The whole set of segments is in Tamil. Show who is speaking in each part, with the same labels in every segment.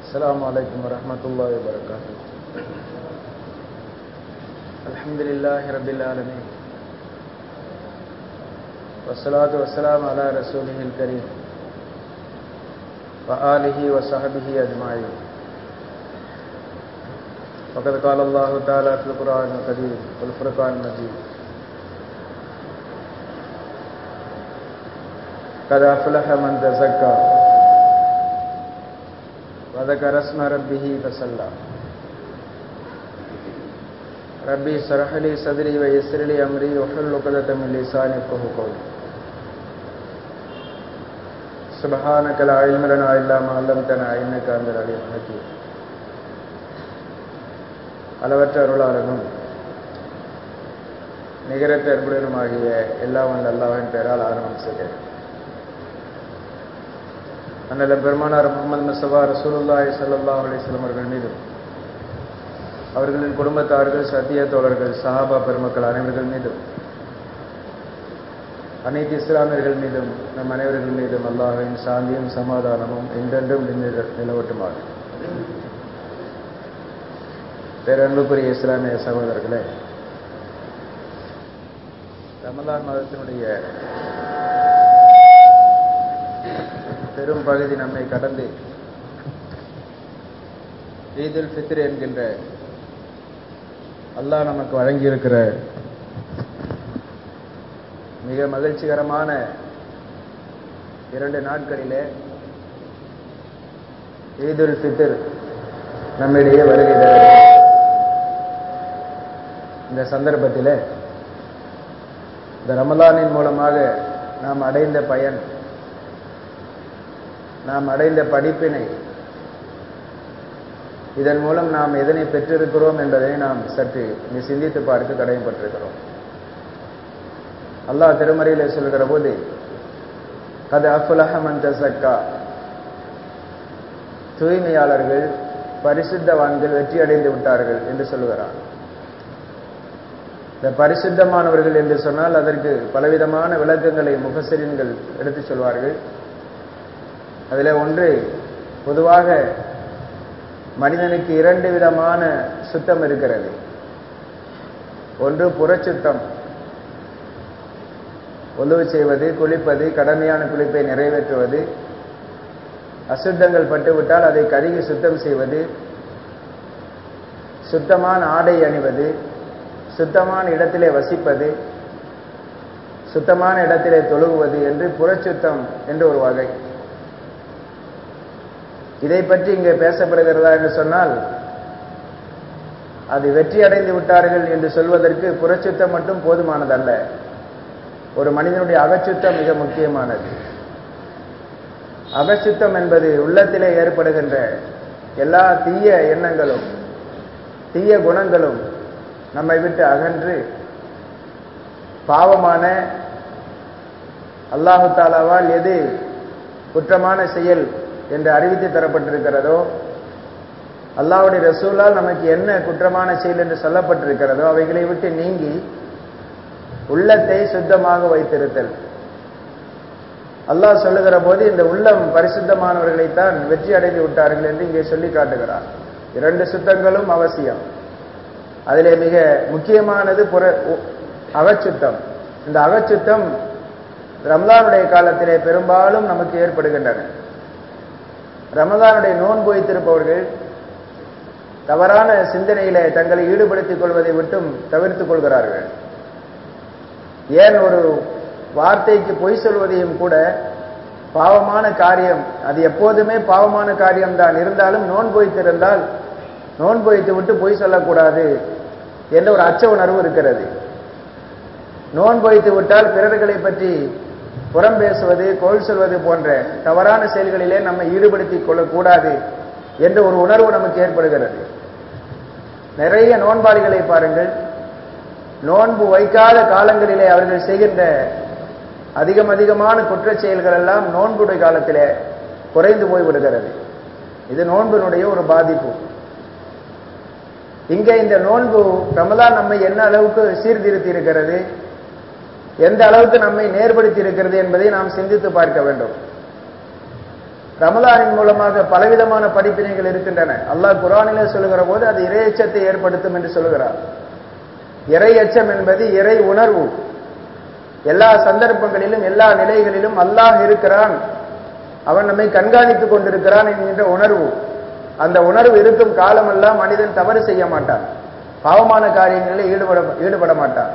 Speaker 1: السلام عليكم ورحمة الله وبركاته الحمد لله رب العالمين والصلاة والسلام على رسوله الكريم وآله وصحبه أجمعين وقد قال الله تعالى في القرآن الكريم والفرقان المجيد قد أفلح من تزكى وذكر اسم ربه فصلى ربي اشرح لي صدري ويسر لي امري واحلل عقدة من لساني يفقهوا قولي سبحانك لا علم لنا الا ما علمتنا انك انت العليم الحكيم அளவற்ற அருளாளனும் நிகரற்ற அன்புடனுமாகிய எல்லாம் வல்ல அல்லாஹின் பெயரால் ஆரம்பம் செய்கிறேன் அண்ணல பெருமானார் முகமது முஸ்தபா ரசூலுல்லாஹி ஸல்லல்லாஹு அலைஹி வஸல்லம் அவர்கள் மீதும் அவர்களின் குடும்பத்தார்கள் சத்திய தோழர்கள் சஹாபா பெருமக்கள் அனைவர்கள் மீதும் அனைத்து இஸ்லாமியர்கள் மீதும் நம் அனைவர்கள் மீதும் அல்லாஹின் சாந்தியும் சமாதானமும் என்றென்றும் நிலவட்டுமாக பேரன்புக்குரிய இஸ்லாமிய சகோதரர்களே ரமலான் மாதத்தினுடைய பெரும் பகுதி நம்மை கடந்து ஈதுல் ஃபித்ர் என்கின்ற அல்லாஹ் நமக்கு வழங்கியிருக்கிற மிக மகிழ்ச்சிகரமான இரண்டு நாட்களிலே ஈதுல் ஃபித்ர் நம்மிடையே வருகிற இந்த சந்தர்ப்பத்தில் இந்த ரமலானின் மூலமாக நாம் அடைந்த பயன் நாம் அடைந்த படிப்பினை இதன் மூலம் நாம் எதனை பெற்றிருக்கிறோம் என்பதை நாம் சற்று இங்கு சிந்தித்து பார்க்க கடமைப்பட்டிருக்கிறோம் அல்லாஹ் திருமறையில் சொல்கிற போது அது அஃபுலஹமன் சக்கா தூய்மையாளர்கள் பரிசுத்தவான்கள் வெற்றி அடைந்து விட்டார்கள் என்று சொல்லுகிறார் இந்த பரிசுத்தமானவர்கள் என்று சொன்னால் அதற்கு பலவிதமான விளக்கங்களை முகசரின்கள் எடுத்து சொல்வார்கள் அதில் ஒன்று பொதுவாக மனிதனுக்கு இரண்டு விதமான சுத்தம் இருக்கிறது ஒன்று புறச்சுத்தம் ஒலுவு செய்வது குளிப்பது கடமையான குளிப்பை நிறைவேற்றுவது அசுத்தங்கள் பட்டுவிட்டால் அதை கருகி சுத்தம் செய்வது சுத்தமான ஆடை அணிவது சுத்தமான இடத்திலே வசிப்பது சுத்தமான இடத்திலே தொழுகுவது என்று புறச்சுத்தம் என்று ஒரு வகை இதை பற்றி இங்கே பேசப்படுகிறதா என்று சொன்னால் அது வெற்றி அடைந்து விட்டார்கள் என்று சொல்வதற்கு புறச்சுத்தம் மட்டும் போதுமானதல்ல ஒரு மனிதனுடைய அகச்சுத்தம் மிக முக்கியமானது அகச்சுத்தம் என்பது உள்ளத்திலே ஏற்படுகின்ற எல்லா தீய எண்ணங்களும் தீய குணங்களும் நம்மை விட்டு அகன்று பாவமான அல்லாஹு தாலாவால் எது குற்றமான செயல் என்று அறிவித்து தரப்பட்டிருக்கிறதோ அல்லாவுடைய ரசூலால் நமக்கு என்ன குற்றமான செயல் என்று சொல்லப்பட்டிருக்கிறதோ அவைகளை விட்டு நீங்கி உள்ளத்தை சுத்தமாக வைத்திருத்தல் அல்லாஹ் சொல்லுகிற போது இந்த உள்ளம் பரிசுத்தமானவர்களைத்தான் வெற்றி அடைந்து விட்டார்கள் என்று இங்கே சொல்லி காட்டுகிறார் இரண்டு சுத்தங்களும் அவசியம் அதிலே மிக முக்கியமானது புற அகச்சுத்தம் இந்த அகச்சுத்தம் ரம்லானுடைய காலத்திலே பெரும்பாலும் நமக்கு ஏற்படுகின்றன ரமதானுடைய நோன்பு வைத்திருப்பவர்கள் தவறான சிந்தனையில தங்களை ஈடுபடுத்திக் கொள்வதை விட்டும் தவிர்த்துக் கொள்கிறார்கள் ஏன் ஒரு வார்த்தைக்கு பொய் சொல்வதையும் கூட பாவமான காரியம் அது எப்போதுமே பாவமான காரியம்தான் இருந்தாலும் நோன்பு வைத்திருந்தால் நோன்பு வைத்து விட்டு பொய் சொல்லக்கூடாது என்ற ஒரு அச்ச உணர்வு இருக்கிறது நோன்பு வைத்து விட்டால் பிறர்களை பற்றி புறம் பேசுவது கோல் சொல்வது போன்ற தவறான செயல்களிலே நம்மை ஈடுபடுத்திக் கொள்ளக்கூடாது என்ற ஒரு உணர்வு நமக்கு ஏற்படுகிறது நிறைய நோன்பாளிகளை பாருங்கள் நோன்பு வைக்காத காலங்களிலே அவர்கள் செய்கின்ற அதிகம் அதிகமான குற்ற செயல்கள் எல்லாம் நோன்புடைய காலத்திலே குறைந்து போய்விடுகிறது இது நோன்பினுடைய ஒரு பாதிப்பு இங்கே இந்த நோன்பு ரமலான் நம்மை என்ன அளவுக்கு சீர்திருத்தி இருக்கிறது எந்த அளவுக்கு நம்மை நேர்படுத்தி இருக்கிறது என்பதை நாம் சிந்தித்து பார்க்க வேண்டும் ரமலானின் மூலமாக பலவிதமான படிப்பினைகள் இருக்கின்றன அல்லாஹ் குரானிலே சொல்லுகிற போது அது இரையச்சத்தை ஏற்படுத்தும் என்று சொல்லுகிறார் இறை அச்சம் என்பது இறை உணர்வு எல்லா சந்தர்ப்பங்களிலும் எல்லா நிலைகளிலும் அல்லாஹ் இருக்கிறான் அவன் நம்மை கண்காணித்துக் கொண்டிருக்கிறான் என்கின்ற உணர்வு அந்த உணர்வு இருக்கும் காலமெல்லாம் மனிதன் தவறு செய்ய மாட்டான் பாவமான காரியங்களில் ஈடுபட ஈடுபட மாட்டான்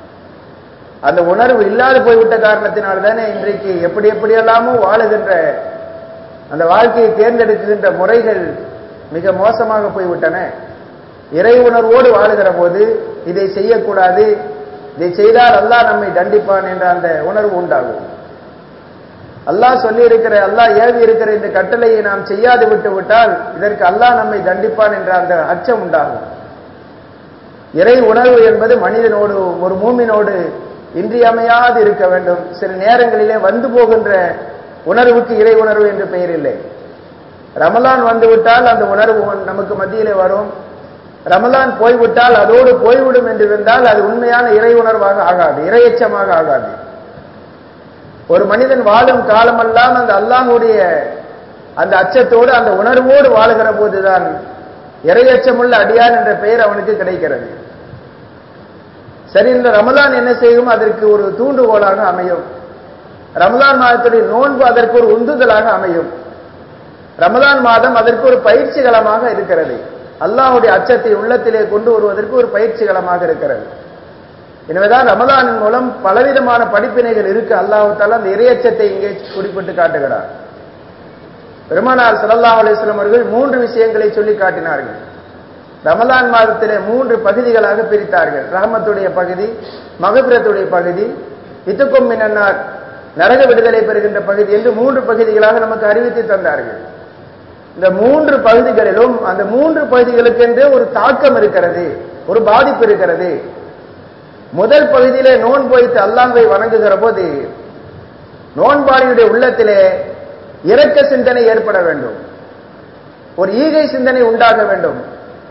Speaker 1: அந்த உணர்வு இல்லாது போய்விட்ட காரணத்தினால்தானே இன்றைக்கு எப்படி எப்படியெல்லாமோ வாழுகின்ற அந்த வாழ்க்கையை தேர்ந்தெடுக்கின்ற முறைகள் மிக மோசமாக போய்விட்டன இறை உணர்வோடு வாழுகிற போது இதை செய்யக்கூடாது இதை செய்தால் அல்லாஹ் நம்மை தண்டிப்பான் என்ற அந்த உணர்வு உண்டாகும் அல்லாஹ் சொல்லி இருக்கிற அல்லாஹ் ஏவி இருக்கிற இந்த கட்டளையை நாம் செய்யாது விட்டு விட்டால் இதற்கு அல்லாஹ் நம்மை தண்டிப்பான் என்ற அந்த அச்சம் உண்டாகும் இறை உணர்வு என்பது மனிதனோடு ஒரு மூமினோடு இன்றியமையாது இருக்க வேண்டும் சில நேரங்களிலே வந்து போகின்ற உணர்வுக்கு இறை உணர்வு என்று பெயர் இல்லை ரமலான் வந்துவிட்டால் அந்த உணர்வு நமக்கு மத்தியிலே வரும் ரமலான் போய்விட்டால் அதோடு போய்விடும் என்று இருந்தால் அது உண்மையான இறை உணர்வாக ஆகாது இரையச்சமாக ஆகாது ஒரு மனிதன் வாழும் காலமெல்லாம் அந்த அல்லாஹுடைய அந்த அச்சத்தோடு அந்த உணர்வோடு வாழுகிற போதுதான் இரையச்சமுள்ள அடியான் என்ற பெயர் அவனுக்கு கிடைக்கிறது சரி இந்த ரமலான் என்ன செய்யும் அதற்கு ஒரு தூண்டுகோலாக அமையும் ரமலான் மாதத்துடைய நோன்பு அதற்கு ஒரு உந்துதலாக அமையும் ரமலான் மாதம் அதற்கு ஒரு பயிற்சி களமாக இருக்கிறது அல்லாஹுடைய அச்சத்தை உள்ளத்திலே கொண்டு வருவதற்கு ஒரு பயிற்சி களமாக இருக்கிறது எனவேதான் ரமலானின் மூலம் பலவிதமான படிப்பினைகள் இருக்கு அல்லாஹால அந்த இரையச்சத்தை இங்கே குறிப்பிட்டு காட்டுகிறார் பெருமானார் சல்லா அலிஸ்லாம் அவர்கள் மூன்று விஷயங்களை சொல்லி காட்டினார்கள் ரமலான் மாதத்திலே மூன்று பகுதிகளாக பிரித்தார்கள் ரஹமத்துடைய பகுதி மகபிரத்துடைய பகுதி இத்துக்கும் மின்னார் நரக விடுதலை பெறுகின்ற பகுதி என்று மூன்று பகுதிகளாக நமக்கு அறிவித்து தந்தார்கள் இந்த மூன்று பகுதிகளிலும் அந்த மூன்று பகுதிகளுக்கென்று ஒரு தாக்கம் இருக்கிறது ஒரு பாதிப்பு இருக்கிறது முதல் பகுதியிலே நோன்பு வைத்து அல்லாஹை வணங்குகிற போது நோன்பாளியுடைய உள்ளத்திலே இரக்க சிந்தனை ஏற்பட வேண்டும் ஒரு ஈகை சிந்தனை உண்டாக வேண்டும்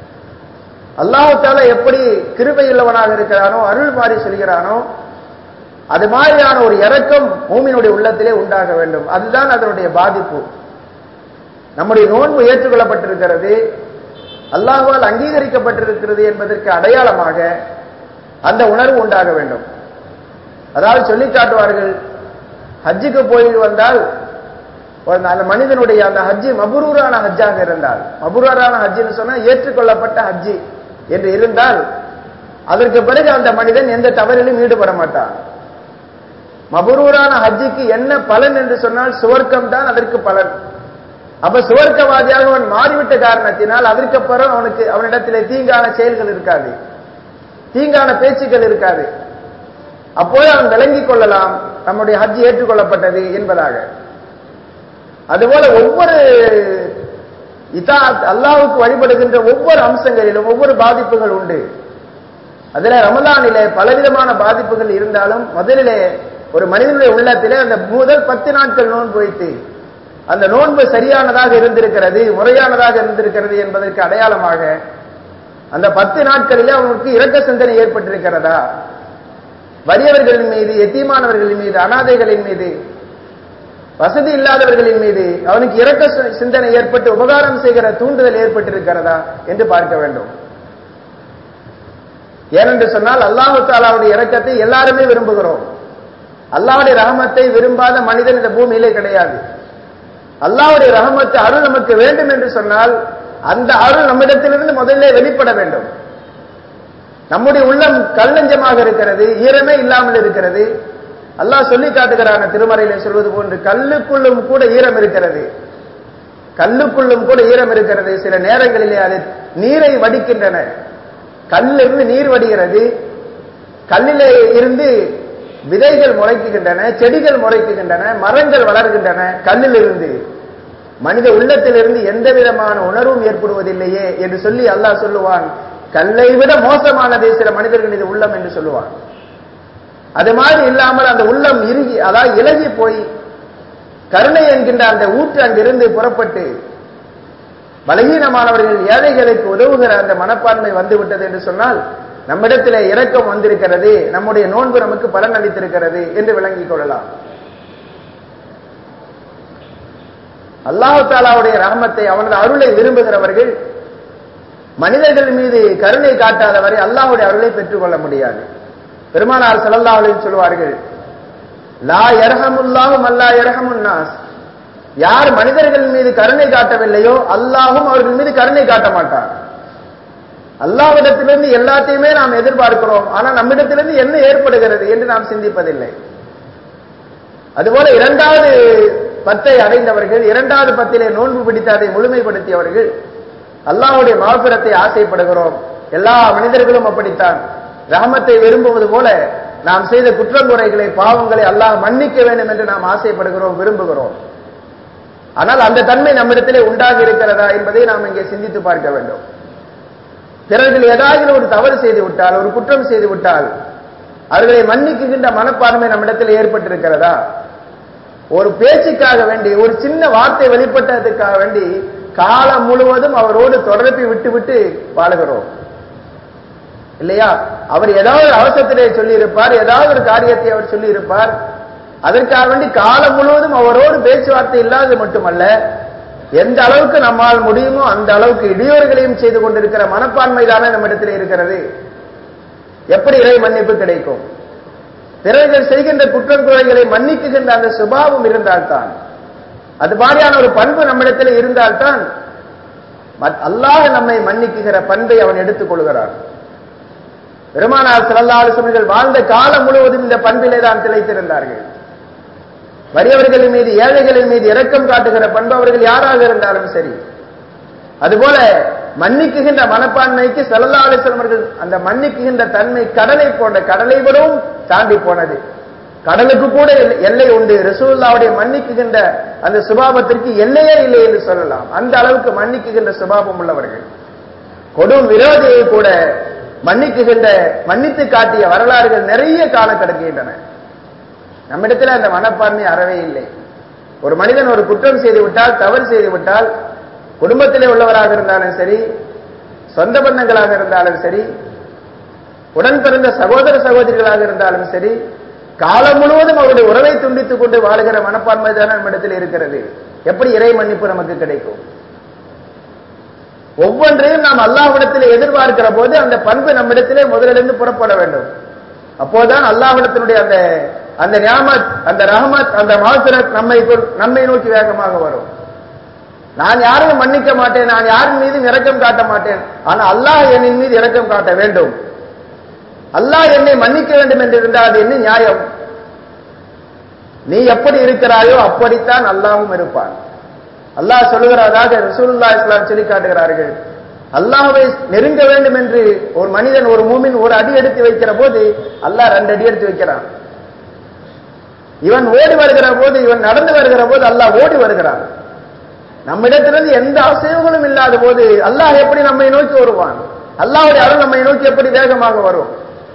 Speaker 1: அல்லாஹால எப்படி கிருபையுள்ளவனாக இருக்கிறானோ அருள் மாறி சொல்கிறானோ அது மாதிரியான ஒரு இறக்கம் பூமியினுடைய உள்ளத்திலே உண்டாக வேண்டும் அதுதான் அதனுடைய பாதிப்பு நம்முடைய நோன்பு ஏற்றுக்கொள்ளப்பட்டிருக்கிறது அல்லாஹால் அங்கீகரிக்கப்பட்டிருக்கிறது என்பதற்கு அடையாளமாக அந்த உணர்வு உண்டாக வேண்டும் அதாவது சொல்லி காட்டுவார்கள் ஹஜ்ஜுக்கு போய் வந்தால் அந்த மனிதனுடைய அந்த ஹஜ்ஜு மபுரூரான ஹஜ்ஜாக இருந்தால் மபுரூரான ஹஜ்ஜுன்னு சொன்னா ஏற்றுக்கொள்ளப்பட்ட ஹஜ்ஜி என்று இருந்தால் அதற்கு பிறகு அந்த மனிதன் எந்த தவறிலும் ஈடுபட மாட்டான் மபுரூரான ஹஜ்ஜுக்கு என்ன பலன் என்று சொன்னால் சுவர்க்கம் தான் அதற்கு பலன் அப்ப சுவர்க்கவாதியாக அவன் மாறிவிட்ட காரணத்தினால் அதற்கு அப்புறம் அவனுக்கு அவனிடத்திலே தீங்கான செயல்கள் இருக்காது தீங்கான பேச்சுக்கள் இருக்காது அப்போது அவன் விளங்கிக் கொள்ளலாம் நம்முடைய ஹஜ் ஏற்றுக்கொள்ளப்பட்டது என்பதாக அதுபோல ஒவ்வொரு இதா அல்லாவுக்கு வழிபடுகின்ற ஒவ்வொரு அம்சங்களிலும் ஒவ்வொரு பாதிப்புகள் உண்டு அதுல ரமலானிலே பலவிதமான பாதிப்புகள் இருந்தாலும் முதலிலே ஒரு மனிதனுடைய உள்ளத்திலே அந்த முதல் பத்து நாட்கள் நோன்பு வைத்து அந்த நோன்பு சரியானதாக இருந்திருக்கிறது முறையானதாக இருந்திருக்கிறது என்பதற்கு அடையாளமாக அந்த பத்து நாட்களிலே அவனுக்கு இரக்க சிந்தனை ஏற்பட்டிருக்கிறதா வறியவர்களின் மீது எத்தீமானவர்களின் மீது அனாதைகளின் மீது வசதி இல்லாதவர்களின் மீது அவனுக்கு இரக்க சிந்தனை ஏற்பட்டு உபகாரம் செய்கிற தூண்டுதல் ஏற்பட்டிருக்கிறதா என்று பார்க்க வேண்டும் ஏனென்று சொன்னால் அல்லாஹு தாலாவுடைய இரக்கத்தை எல்லாருமே விரும்புகிறோம் அல்லாவுடைய ரகமத்தை விரும்பாத மனிதன் இந்த பூமியிலே கிடையாது அல்லாவுடைய ரகமத்து அருள் நமக்கு வேண்டும் என்று சொன்னால் அந்த அருள் நம்மிடத்திலிருந்து முதல்ல வெளிப்பட வேண்டும் நம்முடைய உள்ளம் கல்லஞ்சமாக இருக்கிறது ஈரமே இல்லாமல் இருக்கிறது அல்லாஹ் சொல்லி காட்டுகிறான திருமறையில சொல்வது போன்று கல்லுக்குள்ளும் கூட ஈரம் இருக்கிறது கல்லுக்குள்ளும் கூட ஈரம் இருக்கிறது சில நேரங்களிலே அது நீரை வடிக்கின்றன கல்லிருந்து நீர் வடிகிறது கல்லிலே இருந்து விதைகள் முளைக்குகின்றன செடிகள் முளைக்குகின்றன மரங்கள் வளர்கின்றன கல்லிலிருந்து மனித உள்ளத்திலிருந்து எந்த விதமான உணர்வும் ஏற்படுவதில்லையே என்று சொல்லி அல்லாஹ் சொல்லுவான் கல்லை விட மோசமானது சில மனிதர்கள் இது உள்ளம் என்று சொல்லுவான் அது மாதிரி இல்லாமல் அந்த உள்ளம் இறுகி அதாவது இலகி போய் கருணை என்கின்ற அந்த ஊற்று அங்கிருந்து புறப்பட்டு பலகீனமானவர்கள் ஏழைகளுக்கு உதவுகிற அந்த மனப்பான்மை வந்துவிட்டது என்று சொன்னால் நம்மிடத்திலே இரக்கம் வந்திருக்கிறது நம்முடைய நோன்பு நமக்கு பலன் அளித்திருக்கிறது என்று விளங்கிக் கொள்ளலாம் அல்லாஹு தாலாவுடைய ரஹமத்தை அவனது அருளை விரும்புகிறவர்கள் மனிதர்கள் மீது கருணை காட்டாதவரை அல்லாஹுடைய அருளை பெற்றுக்கொள்ள முடியாது பெருமானார் ஸல்லல்லாஹு அலைஹி சொல்வார்கள் லா யர்ஹமுல்லாஹு மல்லா யர்ஹமுன் நாஸ் யார் மனிதர்கள் மீது கருணை காட்டவில்லையோ அல்லாஹும் அவர்கள் மீது கருணை காட்ட மாட்டார் அல்லாவிடத்திலிருந்து எல்லாத்தையுமே நாம் எதிர்பார்க்கிறோம் ஆனால் நம்மிடத்திலிருந்து என்ன ஏற்படுகிறது என்று நாம் சிந்திப்பதில்லை அதுபோல இரண்டாவது பத்தை அடைந்தவர்கள் இரண்டாவது பத்திலே நோன்பு பிடித்து அதை முழுமைப்படுத்தியவர்கள் அல்லாஹ்வுடைய மாபிரத்தை ஆசைப்படுகிறோம் எல்லா மனிதர்களும் அப்படித்தான் ரஹமத்தை விரும்புவது போல நாம் செய்த குற்றங்குறைகளை பாவங்களை அல்லாஹ் மன்னிக்க வேண்டும் என்று நாம் ஆசைப்படுகிறோம் விரும்புகிறோம் ஆனால் அந்த தன்மை நம்மிடத்திலே உண்டாகி இருக்கிறதா என்பதை நாம் இங்கே சிந்தித்து பார்க்க வேண்டும் பிறர்கள் ஏதாவது ஒரு தவறு செய்து விட்டால் ஒரு குற்றம் செய்து விட்டால் அவர்களை மன்னிக்குகின்ற மனப்பான்மை நம்மிடத்தில் ஏற்பட்டிருக்கிறதா ஒரு பேச்சுக்காக வேண்டி ஒரு சின்ன வார்த்தை வெளிப்பட்டதுக்காக வேண்டி காலம் முழுவதும் அவரோடு தொடர்பை விட்டு விட்டு வாழுகிறோம் இல்லையா அவர் ஏதாவது ஒரு அவசரத்திலே சொல்லி இருப்பார் ஏதாவது ஒரு காரியத்தை அவர் சொல்லி இருப்பார் அதற்காக வேண்டி காலம் முழுவதும் அவரோடு பேச்சுவார்த்தை இல்லாதது மட்டுமல்ல எந்த அளவுக்கு நம்மால் முடியுமோ அந்த அளவுக்கு இடையூறுகளையும் செய்து கொண்டிருக்கிற மனப்பான்மை தானே நம்மிடத்தில் இருக்கிறது எப்படி இறை மன்னிப்பு கிடைக்கும் பிறர்கள் செய்கின்ற குற்றம் குறைகளை மன்னிக்குகின்ற அந்த சுபாவம் இருந்தால்தான் அது மாதிரியான ஒரு பண்பு நம்மிடத்தில் இருந்தால்தான் அல்லாஹ் நம்மை மன்னிக்குகிற பண்பை அவன் எடுத்துக் கொள்கிறான் பெருமானார் ஸல்லல்லாஹு அலைஹி வஸல்லம் வாழ்ந்த காலம் முழுவதும் இந்த பண்பிலே தான் திளைத்திருந்தார்கள் வறியவர்களின் மீது ஏழைகளின் மீது இரக்கம் காட்டுகிற பண்பு அவர்கள் யாராக இருந்தாலும் சரி அதுபோல மன்னிக்குகின்ற மனப்பான்மைக்கு ஸல்லல்லாஹு அலைஹி வஸல்லம் அவர்கள் அந்த மன்னிக்குகின்ற தன்மை கடலை போன்ற கடலை விடவும் தாண்டி போனது கடலுக்கு கூட எல்லை உண்டு ரசூல்லாவுடைய மன்னிக்குகின்ற அந்த சுபாவத்திற்கு எல்லையே இல்லை என்று சொல்லலாம் அந்த அளவுக்கு மன்னிக்குகின்ற சுபாவம் உள்ளவர்கள் கொடும் விரோதியை கூட மன்னிக்குகின்ற மன்னித்து காட்டிய வரலாறுகள் நிறைய காண கிடக்கின்றன நம்மிடத்தில் அந்த மனப்பான்மை அறவே இல்லை ஒரு மனிதன் ஒரு குற்றம் செய்து விட்டால் தவறு செய்து விட்டால் குடும்பத்திலே உள்ளவராக இருந்தாலும் சரி சொந்த பந்தங்களாக இருந்தாலும் சரி உடன் பிறந்த சகோதர சகோதரிகளாக இருந்தாலும் சரி காலம் முழுவதும் அவருடைய உறவை துண்டித்துக் கொண்டு வாழுகிற மனப்பான்மை தான் நம்மிடத்தில் இருக்கிறது எப்படி இறை மன்னிப்பு நமக்கு கிடைக்கும் ஒவ்வொன்றையும் நாம் அல்லாஹ்விடத்தில் எதிர்பார்க்கிற போது அந்த பண்பு நம்மிடத்திலே முதலிலிருந்து புறப்பட வேண்டும் அப்போதான் அல்லாஹ்விடத்தினுடைய அந்த அந்த ஞாமத் அந்த ரஹமத் அந்த மாசுரத் நம்மை நம்மை நோக்கி வேகமாக வரும் நான் யாரையும் மன்னிக்க மாட்டேன் நான் யாரின் மீதும் இரக்கம் காட்ட மாட்டேன் ஆனா அல்லாஹ் என்னின் மீது இரக்கம் காட்ட வேண்டும் அல்லாஹ் என்னை மன்னிக்க வேண்டும் என்று இருந்தால் அது என்ன நியாயம் நீ எப்படி இருக்கிறாயோ அப்படித்தான் அல்லாவும் இருப்பான் அல்லாஹ் சொல்லுகிறதாக ரசூலுல்லாஹி இஸ்லாம் சொல்லி காட்டுகிறார்கள் அல்லாஹ்வை நெருங்க வேண்டும் என்று ஒரு மனிதன் ஒரு மூமின் ஒரு அடி எடுத்து வைக்கிற போது அல்லாஹ் ரெண்டு அடி எடுத்து வைக்கிறான் இவன் ஓடி வருகிற போது இவன் நடந்து வருகிற போது அல்லாஹ் ஓடி வருகிறான் நம்மிடத்திலிருந்து எந்த அவசியங்களும் இல்லாத போது அல்லாஹ் எப்படி நம்மை நோக்கி வருவான் அல்லாஹ்வுடைய அருள் நம்மை நோக்கி எப்படி வேகமாக வரும்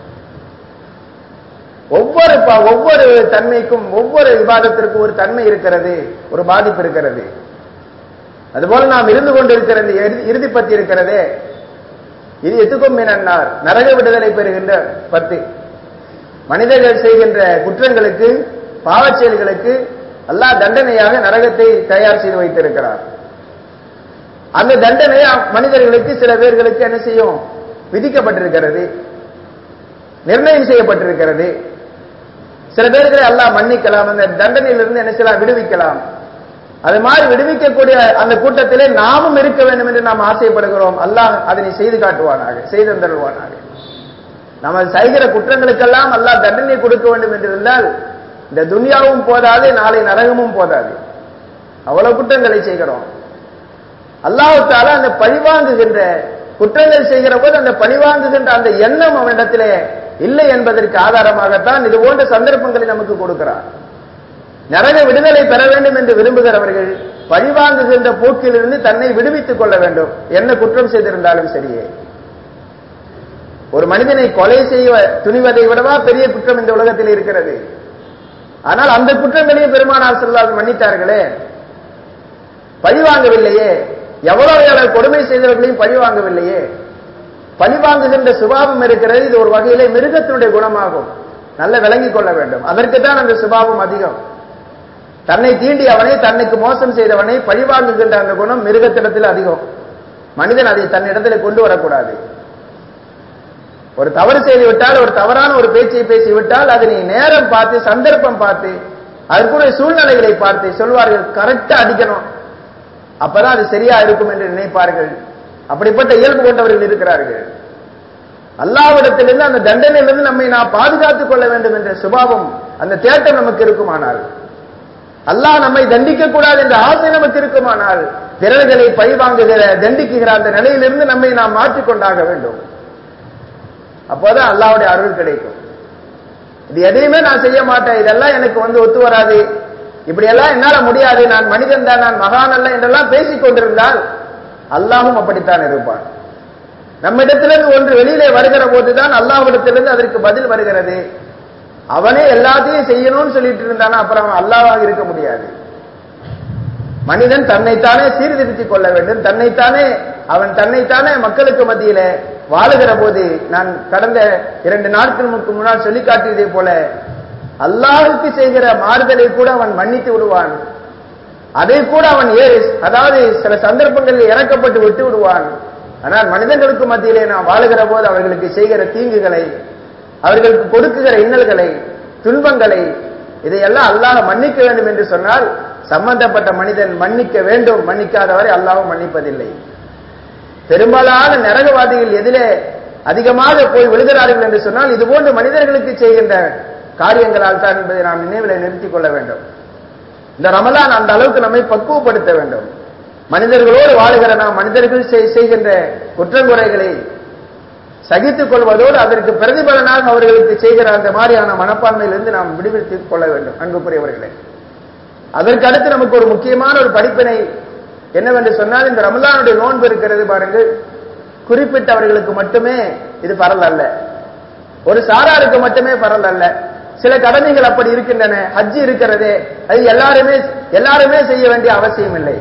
Speaker 1: ஒவ்வொரு ஒவ்வொரு தன்மைக்கும் ஒவ்வொரு விவாதத்திற்கும் ஒரு தன்மை இருக்கிறது ஒரு பாதிப்பு இருக்கிறது அதுபோல நாம் இருந்து கொண்டிருக்கிற இந்த இறுதி பத்தி இருக்கிறதே இது எத்துக்கும் மீனார் நரக விடுதலை பெறுகின்ற பத்து மனிதர்கள் செய்கின்ற குற்றங்களுக்கு பாவச் செயல்களுக்கு அல்லாஹ் தண்டனையாக நரகத்தை தயார் செய்து வைத்திருக்கிறார் அந்த தண்டனை மனிதர்களுக்கு சில பேர்களுக்கு என்ன செய்யும் விதிக்கப்பட்டிருக்கிறது நிர்ணயம் செய்யப்பட்டிருக்கிறது சில பேர்களை அல்லாஹ் மன்னிக்கலாம் அந்த தண்டனையிலிருந்து என்ன செய்யலாம் விடுவிக்கலாம் அது மாதிரி விடுவிக்கக்கூடிய அந்த கூட்டத்திலே நாமும் இருக்க வேண்டும் என்று நாம் ஆசைப்படுகிறோம் அல்லாஹ் அதனை செய்து காட்டுவானாக செய்து தருவானாக நம்ம செய்கிற குற்றங்களுக்கெல்லாம் அல்லாஹ் தண்டனை கொடுக்க வேண்டும் என்று இருந்தால் இந்த துனியாவும் போதாது நாளை நரகமும் போதாது அவ்வளவு குற்றங்களை செய்கிறோம் அல்லாஹால அந்த பழிவாங்குகின்ற குற்றங்கள் செய்கிற போது அந்த பழிவாங்குகின்ற அந்த எண்ணம் அவனிடத்திலே இல்லை என்பதற்கு ஆதாரமாகத்தான் இது போன்ற சந்தர்ப்பங்களை நமக்கு கொடுக்கிறார் நரக விடுதலை பெற வேண்டும் என்று விரும்புகிறவர்கள் பழிவாங்குகின்ற போக்கிலிருந்து தன்னை விடுவித்துக் கொள்ள வேண்டும் என்ன குற்றம் செய்திருந்தாலும் சரியே ஒரு மனிதனை கொலை செய்ய துணிவதை விடவா பெரிய குற்றம் இந்த உலகத்தில் இருக்கிறது ஆனால் அந்த குற்றங்களையும் பெருமானார் செல்லாது மன்னித்தார்களே பழிவாங்கவில்லையே எவ்வளவு எவ்வளவு கொடுமை செய்தவர்களையும் பழிவாங்கவில்லையே பழிவாங்குகின்ற சுபாவம் இருக்கிறது இது ஒரு வகையிலே மிருகத்தினுடைய குணமாகும் நல்ல விளங்கிக் கொள்ள வேண்டும் அதற்கு தான் அந்த சுபாவம் அதிகம் தன்னை தீண்டியவனை தன்னுக்கு மோசம் செய்தவனை பழிவாங்குகின்ற அந்த குணம் மிருகத்திடத்தில் அதிகம் மனிதன் அதை தன்னிடத்தில் கொண்டு வரக்கூடாது ஒரு தவறு செய்து விட்டால் ஒரு தவறான ஒரு பேச்சை பேசிவிட்டால் அதனை நேரம் பார்த்து சந்தர்ப்பம் பார்த்து அதற்குரிய சூழ்நிலைகளை பார்த்து சொல்வார்கள் கரெக்டா அடிக்கணும் அப்பதான் அது சரியா இருக்கும் என்று நினைப்பார்கள் அப்படிப்பட்ட இயல்பு கொண்டவர்கள் இருக்கிறார்கள் அல்லாவிடத்திலிருந்து அந்த தண்டனையிலிருந்து நம்மை நாம் பாதுகாத்துக் கொள்ள வேண்டும் என்ற சுபாவம் அந்த தேட்டம் நமக்கு இருக்குமானால் அல்லாஹ் நம்மை தண்டிக்க கூடாது என்ற ஆசை நமக்கு இருக்குமானால் பிறர்களை பழிவாங்குகிற தண்டிக்குகிற அந்த நிலையிலிருந்து நம்மை நாம் மாற்றிக்கொண்டாக வேண்டும் அப்போதான் அல்லாவுடைய அருள் கிடைக்கும் இது எதையுமே நான் செய்ய மாட்டேன் இதெல்லாம் எனக்கு வந்து ஒத்து வராது இப்படி எல்லாம் என்னால முடியாது நான் மனிதன் தான் நான் மகான் அல்ல என்றெல்லாம் பேசிக் கொண்டிருந்தால் அல்லாஹும் அப்படித்தான் இருப்பான் நம்மிடத்திலிருந்து ஒன்று வெளியிலே வருகிற போதுதான் அல்லாஹ்விடத்திலிருந்து அதற்கு பதில் வருகிறது அவனே எல்லாத்தையும் செய்யணும்னு சொல்லிட்டு இருந்தானா அப்புறம் அவன் அல்லாவாக இருக்க முடியாது மனிதன் தன்னைத்தானே சீர்திருத்திக் கொள்ள வேண்டும் தன்னைத்தானே அவன் தன்னைத்தானே மக்களுக்கு மத்தியில வாழுகிற போது நான் கடந்த இரண்டு நாட்களுக்கு முன்னால் சொல்லி காட்டியதை போல அல்லாஹுக்கு செய்கிற மாறுதலை கூட அவன் மன்னித்து விடுவான் அதை கூட அவன் ஏ அதாவது சில சந்தர்ப்பங்களில் இறக்கப்பட்டு விட்டு விடுவான் ஆனால் மனிதர்களுக்கு மத்தியிலே நாம் வாழுகிற போது அவர்களுக்கு செய்கிற தீங்குகளை அவர்களுக்கு கொடுக்குகிற இன்னல்களை துன்பங்களை இதையெல்லாம் அல்லாஹ் மன்னிக்க வேண்டும் என்று சொன்னால் சம்பந்தப்பட்ட மனிதன் மன்னிக்க வேண்டும் மன்னிக்காதவரை அல்லாஹ் மன்னிப்பதில்லை பெரும்பாலான நரகவாதிகள் எதிலே அதிகமாக போய் விழுகிறார்கள் என்று சொன்னால் இதுபோன்று மனிதர்களுக்கு செய்கின்ற காரியங்களால் தான் என்பதை நாம் நினைவில் நிறுத்திக் கொள்ள வேண்டும் இந்த ரமலான் அந்த அளவுக்கு நம்மை பக்குவப்படுத்த வேண்டும் மனிதர்களோடு வாழுகிற நாம் மனிதர்கள் செய்கின்ற குற்றங்குறைகளை சகித்துக் கொள்வதோடு அதற்கு பிரதிபலனாக அவர்களுக்கு செய்கிற அந்த மாதிரியான மனப்பான்மையிலிருந்து நாம் விடுவித்துக் கொள்ள வேண்டும் அன்புக்குரியவர்களே அதற்கு அடுத்து நமக்கு ஒரு முக்கியமான ஒரு படிப்பினை என்னவென்று சொன்னால் இந்த ரமலானுடைய நோன்பு இருக்கிறது பாருங்கள் குறிப்பிட்டவர்களுக்கு மட்டுமே இது பரல் அல்ல ஒரு சாராருக்கு மட்டுமே பரல் அல்ல சில கடமைகள் அப்படி இருக்கின்றன ஹஜ்ஜி இருக்கிறதே அது எல்லாருமே எல்லாருமே செய்ய வேண்டிய அவசியம் இல்லை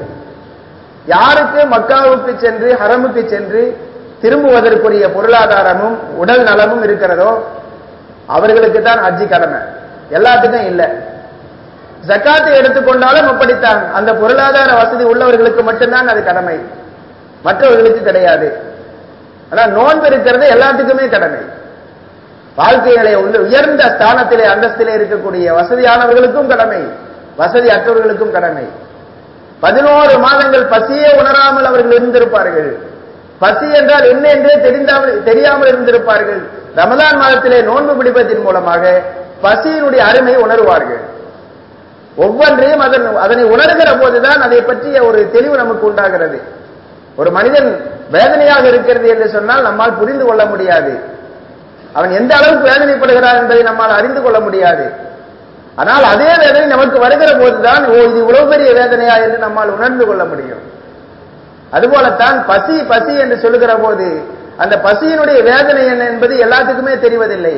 Speaker 1: யாருக்கு மக்காவுக்கு சென்று ஹரமுக்கு சென்று திரும்புவதற்குரிய பொருளாதாரமும் உடல் நலமும் இருக்கிறதோ அவர்களுக்கு தான் ஹஜ்ஜி கடமை எல்லாத்துக்கும் இல்லை ஜக்காத்தை எடுத்துக்கொண்டாலும் அப்படித்தான் அந்த பொருளாதார வசதி உள்ளவர்களுக்கு மட்டும்தான் அது கடமை மற்றவர்களுக்கு கிடையாது ஆனா நோன்பு இருக்கிறது எல்லாத்துக்குமே கடமை வாழ்க்கைகளை உயர்ந்த ஸ்தானத்திலே அந்தஸ்திலே இருக்கக்கூடிய வசதியானவர்களுக்கும் கடமை வசதி அற்றவர்களுக்கும் கடமை பதினோரு மாதங்கள் பசியே உணராமல் அவர்கள் இருந்திருப்பார்கள் பசி என்றால் என்ன என்றே தெரிந்தாமல் தெரியாமல் இருந்திருப்பார்கள் ரமலான் மாதத்திலே நோன்பு பிடிப்பதன் மூலமாக பசியினுடைய அருமை உணர்வார்கள் ஒவ்வொன்றையும் அதன் அதனை உணர்கிற போதுதான் அதை பற்றிய ஒரு தெளிவு நமக்கு உண்டாகிறது ஒரு மனிதன் வேதனையாக இருக்கிறது என்று சொன்னால் நம்மால் புரிந்து கொள்ள முடியாது அவன் எந்த அளவுக்கு வேதனைப்படுகிறான் என்பதை நம்மால் அறிந்து கொள்ள முடியாது ஆனால் அதே வேதனை நமக்கு வருகிற போதுதான் ஓ இது இவ்வளவு பெரிய வேதனையா என்று நம்மால் உணர்ந்து கொள்ள முடியும் அதுபோலத்தான் பசி பசி என்று சொல்லுகிற போது அந்த பசியினுடைய வேதனை என்ன என்பது எல்லாத்துக்குமே தெரிவதில்லை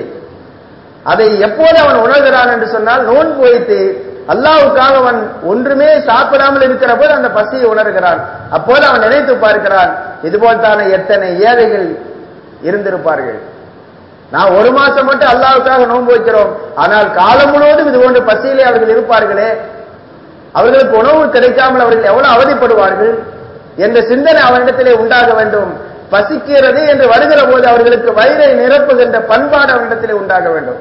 Speaker 1: அதை எப்போது அவன் உணர்கிறான் என்று சொன்னால் நோன்பு வைத்து அல்லாவுக்காக அவன் ஒன்றுமே சாப்பிடாமல் இருக்கிற போது அந்த பசியை உணர்கிறான் அப்போது அவன் நினைத்து பார்க்கிறான் இதுபோல்தான எத்தனை ஏழைகள் இருந்திருப்பார்கள் நான் ஒரு மாசம் மட்டும் அல்லாவுக்காக நோன்பு வைக்கிறோம் ஆனால் காலம் முழுவதும் இது போன்ற பசியிலே அவர்கள் இருப்பார்களே அவர்களுக்கு உணவு கிடைக்காமல் அவர்கள் எவ்வளவு அவதிப்படுவார்கள் என்ற சிந்தனை அவனிடத்திலே உண்டாக வேண்டும் பசிக்கிறது என்று வருகிற போது அவர்களுக்கு வயிறை நிரப்புகின்ற பண்பாடு அவனிடத்திலே உண்டாக வேண்டும்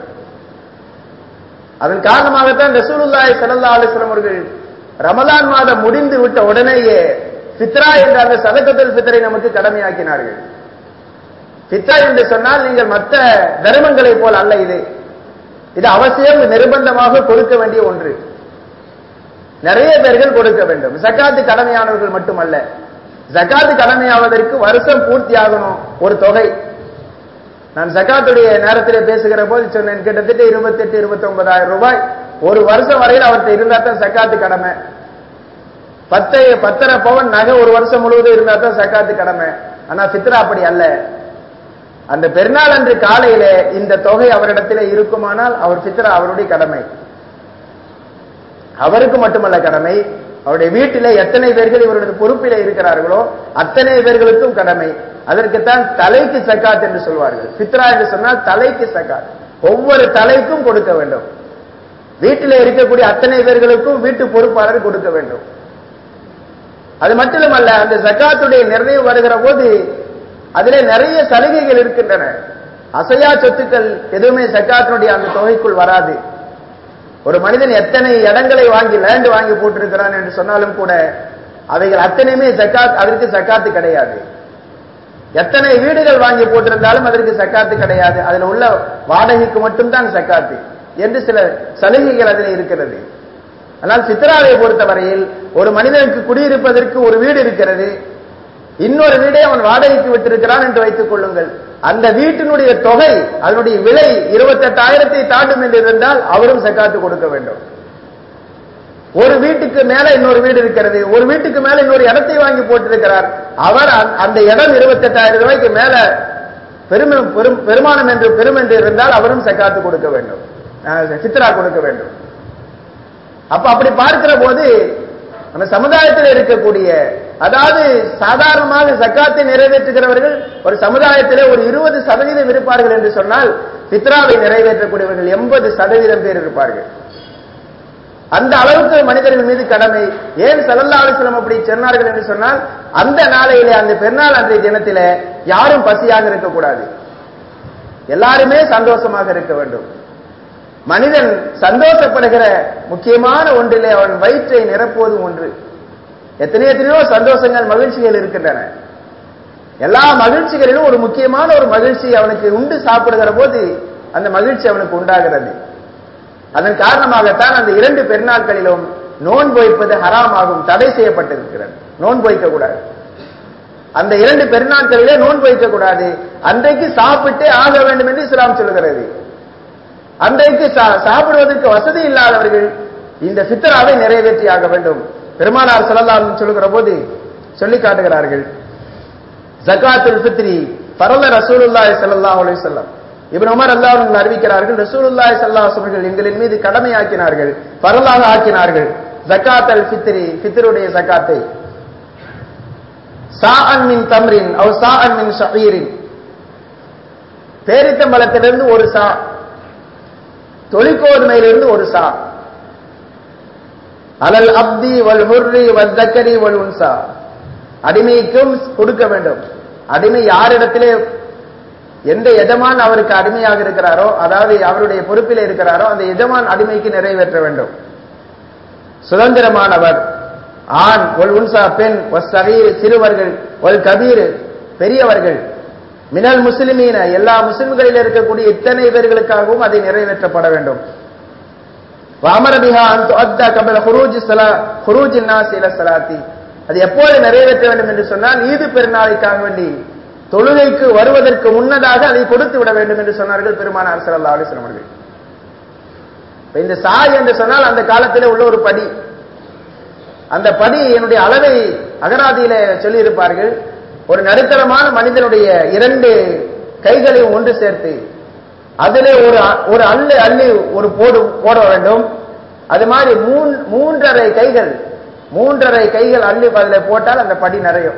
Speaker 1: அதன் காரணமாகத்தான் ரசூலுல்லாய் சல்லா அலிஸ்லாம் அவர்கள் ரமலான் மாதம் முடிந்து விட்ட உடனேயே ஃபித்ரா என்ற அந்த சதக்கத்தில் ஃபித்ரை நமக்கு கடமையாக்கினார்கள் ஃபித்ரா என்று சொன்னால் நீங்கள் மற்ற தர்மங்களை போல் அல்ல இது இது அவசியம் நிர்பந்தமாக கொடுக்க வேண்டிய ஒன்று நிறைய பேர்கள் கொடுக்க வேண்டும் ஜக்காத்து கடமையானவர்கள் மட்டுமல்ல ஜக்காத்து கடமையாவதற்கு வருஷம் பூர்த்தி ஆகணும் ஒரு தொகை நான் ஜக்காத்துடைய நேரத்திலே பேசுகிற போது சொன்னேன் கிட்டத்தட்ட இருபத்தி எட்டு இருபத்தி ஒன்பதாயிரம் ரூபாய் ஒரு வருஷம் வரையில் அவர்கிட்ட இருந்தா தான் சக்காத்து கடமை பத்து பத்தரை பவன் நகை ஒரு வருஷம் முழுவதும் இருந்தா தான் சக்காத்து கடமை ஆனா சித்ரா அப்படி அல்ல அந்த பெருநாள் அன்று காலையில இந்த தொகை அவரிடத்திலே இருக்குமானால் அவர் சித்ரா அவருடைய கடமை அவருக்கு மட்டுமல்ல கடமை அவருடைய வீட்டிலே எத்தனை பேர்கள் இவருடைய பொறுப்பிலே இருக்கிறார்களோ அத்தனை பேர்களுக்கும் கடமை அதற்குத்தான் தலைக்கு சக்காத் என்று சொல்வார்கள் பித்ரா என்று சொன்னால் தலைக்கு சக்காத் ஒவ்வொரு தலைக்கும் கொடுக்க வேண்டும் வீட்டில் இருக்கக்கூடிய அத்தனை பேர்களுக்கும் வீட்டு பொறுப்பாளர் கொடுக்க வேண்டும் அது மட்டுமல்ல அந்த ஜக்காத்துடைய நிர்ணயம் வருகிற போது அதிலே நிறைய சலுகைகள் இருக்கின்றன அசையா சொத்துக்கள் எதுவுமே ஜக்காத்தினுடைய அந்த தொகைக்குள் வராது ஒரு மனிதன் எத்தனை இடங்களை வாங்கி லேண்ட் வாங்கி போட்டிருக்கிறான் என்று சொன்னாலும் கூட அவைகள் அத்தனையுமே ஜக்காத் அதற்கு ஜக்காத்து கிடையாது எத்தனை வீடுகள் வாங்கி போட்டிருந்தாலும் அதற்கு சக்காத்து கிடையாது அதுல உள்ள வாடகைக்கு மட்டும்தான் சக்காத்து என்று சில சலுகைகள் அதில் இருக்கிறது ஆனால் சித்ராவை பொறுத்தவரையில் ஒரு மனிதனுக்கு குடியிருப்பதற்கு ஒரு வீடு இருக்கிறது இன்னொரு வீடை அவன் வாடகைக்கு விட்டிருக்கிறான் என்று வைத்துக் கொள்ளுங்கள் அந்த வீட்டினுடைய தொகை அதனுடைய விலை இருபத்தெட்டாயிரத்தை தாண்டும் என்று இருந்தால் அவரும் சக்காத்து கொடுக்க வேண்டும் ஒரு வீட்டுக்கு மேல இன்னொரு வீடு இருக்கிறது ஒரு வீட்டுக்கு மேல இன்னொரு இடத்தை வாங்கி போட்டிருக்கிறார் அவர் அந்த இடம் இருபத்தெட்டாயிரம் ரூபாய்க்கு மேல பெருமை பெருமானம் என்று பெரும் என்று இருந்தால் அவரும் சக்காத்து கொடுக்க வேண்டும் சித்ரா கொடுக்க வேண்டும் அப்ப அப்படி பார்க்கிற போது நம்ம சமுதாயத்தில் இருக்கக்கூடிய அதாவது சாதாரணமாக சக்காத்தை நிறைவேற்றுகிறவர்கள் ஒரு சமுதாயத்திலே ஒரு இருபது சதவீதம் இருப்பார்கள் என்று சொன்னால் சித்ராவை நிறைவேற்றக்கூடியவர்கள் எண்பது சதவீதம் பேர் இருப்பார்கள் அந்த அளவுக்கு மனிதர்கள் மீது கடமை ஏன் சல்லல்லா அலிஸ்லம் அப்படி சொன்னார்கள் என்று சொன்னால் அந்த நாளையிலே அந்த பெருநாள் அன்றைய தினத்திலே யாரும் பசியாக இருக்கக்கூடாது எல்லாருமே சந்தோஷமாக இருக்க வேண்டும் மனிதன் சந்தோஷப்படுகிற முக்கியமான ஒன்றிலே அவன் வயிற்றை நிரப்புவதும் ஒன்று எத்தனை எத்தனையோ சந்தோஷங்கள் மகிழ்ச்சிகள் இருக்கின்றன எல்லா மகிழ்ச்சிகளிலும் ஒரு முக்கியமான ஒரு மகிழ்ச்சி அவனுக்கு உண்டு சாப்பிடுகிற போது அந்த மகிழ்ச்சி அவனுக்கு உண்டாகிறது அதன் காரணமாகத்தான் அந்த இரண்டு பெருநாட்களிலும் நோன்பு வைப்பது ஹராமாகும் தடை செய்யப்பட்டிருக்கிறது நோன்பு வைக்க கூடாது அந்த இரண்டு பெருநாட்களிலே நோன்பு வைக்க கூடாது அன்றைக்கு சாப்பிட்டே ஆக வேண்டும் என்று இஸ்லாம் சொல்லுகிறது அன்றைக்கு சாப்பிடுவதற்கு வசதி இல்லாதவர்கள் இந்த சித்தராவை நிறைவேற்றி ஆக வேண்டும் பெருமானார் செல்லலாம் சொல்லுகிற போது சொல்லி காட்டுகிறார்கள் ஜகாத்துல் ஃபித்ரி பரல ரசூலுல்லாய் ஸல்லல்லாஹு அலைஹி வஸல்லம் இப்னு உமர் அல்லாஹ் அவர்கள் அறிவிக்கிறார்கள் ரசூலுல்லாஹி ஸல்லல்லாஹு அலைஹி வஸல்லம் எங்களின் மீது கடமையாக்கினார்கள் பரலாக ஆக்கினார்கள் ஜகாத் அல் ஃபித்ரி ஃபித்ருடைய ஜகாத்தை சாஅன் மின் தம்ரின் அவ் சாஅன் மின் ஷஈரின் பேரித்தம்பளத்திலிருந்து ஒரு சா தொழிற்கோதுமையிலிருந்து ஒரு சா அலல் அப்தி வல் ஹுர்ரி வல் தக்கரி வல் உன்சா அடிமைக்கும் கொடுக்க வேண்டும் அடிமை யாரிடத்திலே எந்த எஜமான் அவருக்கு அடிமையாக இருக்கிறாரோ அதாவது அவருடைய பொறுப்பில் இருக்கிறாரோ அந்த எஜமான் அடிமைக்கு நிறைவேற்ற வேண்டும் சுதந்திரமானவர் ஆண் ஒல் உன்சா பெண் ஒல் சகீர் சிறுவர்கள் ஒல் கபீர் பெரியவர்கள் மினல் முஸ்லிமீன எல்லா முஸ்லிம்களில் இருக்கக்கூடிய இத்தனை பேர்களுக்காகவும் அதை நிறைவேற்றப்பட வேண்டும் வாமரபிஹா அந்த அத்தா கபல ஹுரூஜ் சலா ஹுரூஜ் நாஸ் இல சலாத்தி அது எப்போது நிறைவேற்ற வேண்டும் என்று சொன்னால் ஈது பெருநாளைக்காக வேண்டி தொழுகைக்கு வருவதற்கு முன்னதாக அதை கொடுத்து விட வேண்டும் என்று சொன்னார்கள் பெருமானார் ஸல்லல்லாஹு அலைஹி வஸல்லம் அவர்கள் இப்ப இந்த சாய் என்று சொன்னால் அந்த காலத்திலே உள்ள ஒரு படி அந்த படி என்னுடைய அளவை அகராதியில சொல்லி இருப்பார்கள் ஒரு நடுத்தரமான மனிதனுடைய இரண்டு கைகளையும் ஒன்று சேர்த்து அதிலே ஒரு ஒரு அள்ளு அள்ளி ஒரு போடு போட வேண்டும் அது மாதிரி மூன் மூன்றரை கைகள் மூன்றரை கைகள் அள்ளி அதில் போட்டால் அந்த படி நிறையும்